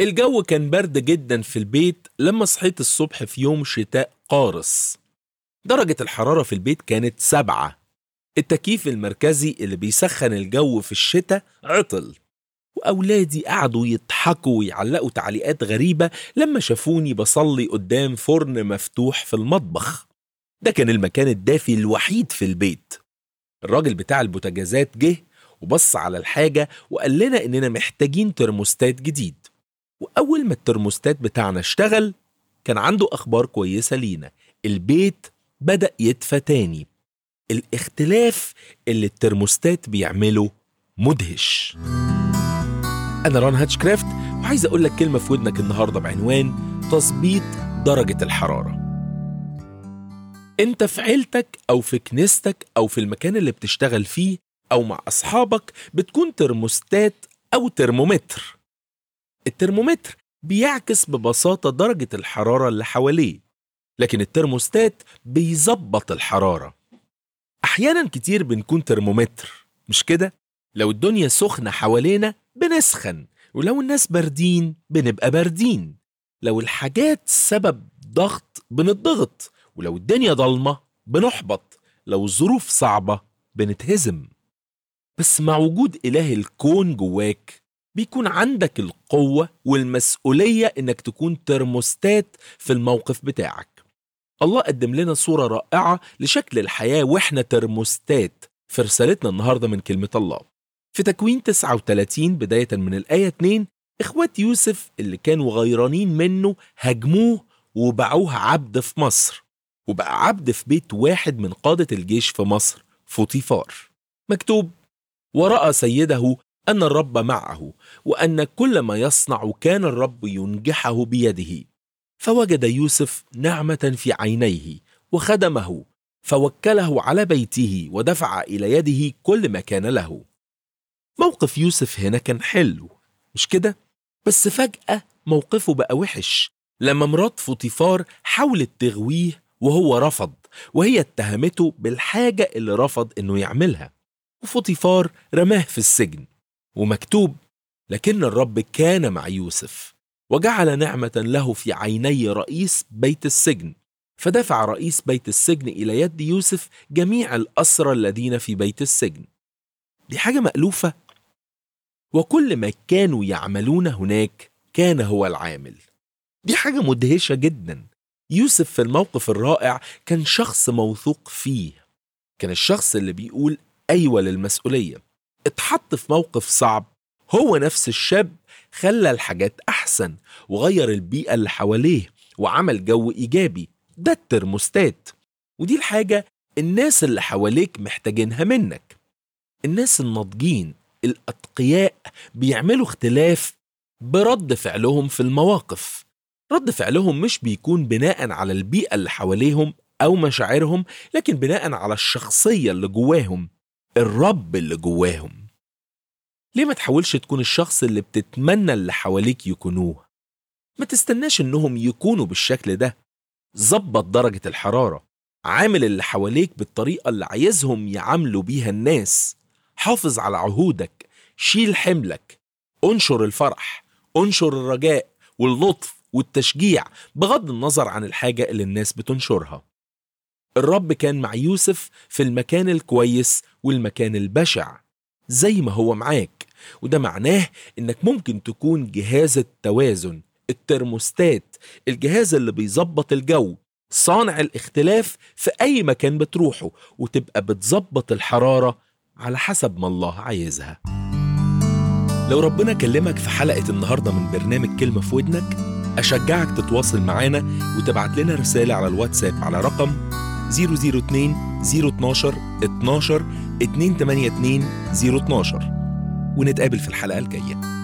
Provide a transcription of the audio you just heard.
الجو كان برد جدا في البيت لما صحيت الصبح في يوم شتاء قارس درجة الحرارة في البيت كانت سبعة التكييف المركزي اللي بيسخن الجو في الشتاء عطل وأولادي قعدوا يضحكوا ويعلقوا تعليقات غريبة لما شافوني بصلي قدام فرن مفتوح في المطبخ ده كان المكان الدافي الوحيد في البيت الراجل بتاع البوتاجازات جه وبص على الحاجة وقال لنا إننا محتاجين ترموستات جديد وأول ما الترموستات بتاعنا اشتغل كان عنده أخبار كويسة لينا البيت بدأ يدفى تاني الاختلاف اللي الترموستات بيعمله مدهش أنا ران هاتشكرافت وعايز أقول لك كلمة في ودنك النهاردة بعنوان تظبيط درجة الحرارة أنت في عيلتك أو في كنيستك أو في المكان اللي بتشتغل فيه أو مع أصحابك بتكون ترموستات أو ترمومتر الترمومتر بيعكس ببساطة درجة الحرارة اللي حواليه لكن الترموستات بيظبط الحرارة أحيانا كتير بنكون ترمومتر مش كده؟ لو الدنيا سخنة حوالينا بنسخن ولو الناس باردين بنبقى باردين لو الحاجات سبب ضغط بنضغط ولو الدنيا ضلمة بنحبط لو الظروف صعبة بنتهزم بس مع وجود إله الكون جواك بيكون عندك القوة والمسؤولية إنك تكون ترموستات في الموقف بتاعك الله قدم لنا صورة رائعة لشكل الحياة وإحنا ترموستات في رسالتنا النهاردة من كلمة الله في تكوين 39 بداية من الآية 2 إخوات يوسف اللي كانوا غيرانين منه هاجموه وباعوه عبد في مصر وبقى عبد في بيت واحد من قادة الجيش في مصر فوطيفار مكتوب ورأى سيده أن الرب معه وأن كل ما يصنع كان الرب ينجحه بيده فوجد يوسف نعمة في عينيه وخدمه فوكله على بيته ودفع إلى يده كل ما كان له موقف يوسف هنا كان حلو مش كده؟ بس فجأة موقفه بقى وحش لما مرات فوطيفار حاولت تغويه وهو رفض وهي اتهمته بالحاجة اللي رفض انه يعملها وفوطيفار رماه في السجن ومكتوب لكن الرب كان مع يوسف وجعل نعمة له في عيني رئيس بيت السجن فدفع رئيس بيت السجن إلى يد يوسف جميع الأسرى الذين في بيت السجن دي حاجة مألوفة وكل ما كانوا يعملون هناك كان هو العامل دي حاجة مدهشة جدا يوسف في الموقف الرائع كان شخص موثوق فيه كان الشخص اللي بيقول أيوة للمسؤولية اتحط في موقف صعب هو نفس الشاب خلى الحاجات أحسن وغير البيئة اللي حواليه وعمل جو إيجابي ده الترموستات ودي الحاجة الناس اللي حواليك محتاجينها منك الناس الناضجين الأتقياء بيعملوا اختلاف برد فعلهم في المواقف رد فعلهم مش بيكون بناء على البيئة اللي حواليهم أو مشاعرهم لكن بناء على الشخصية اللي جواهم الرب اللي جواهم ليه ما تحاولش تكون الشخص اللي بتتمنى اللي حواليك يكونوه ما تستناش انهم يكونوا بالشكل ده ظبط درجة الحرارة عامل اللي حواليك بالطريقة اللي عايزهم يعاملوا بيها الناس حافظ على عهودك شيل حملك انشر الفرح انشر الرجاء واللطف والتشجيع بغض النظر عن الحاجة اللي الناس بتنشرها الرب كان مع يوسف في المكان الكويس والمكان البشع زي ما هو معاك وده معناه انك ممكن تكون جهاز التوازن الترموستات الجهاز اللي بيظبط الجو صانع الاختلاف في اي مكان بتروحه وتبقى بتظبط الحرارة على حسب ما الله عايزها لو ربنا كلمك في حلقة النهاردة من برنامج كلمة في ودنك أشجعك تتواصل معانا وتبعت لنا رسالة على الواتساب على رقم 002 012 12 282 012 ونتقابل في الحلقة الجاية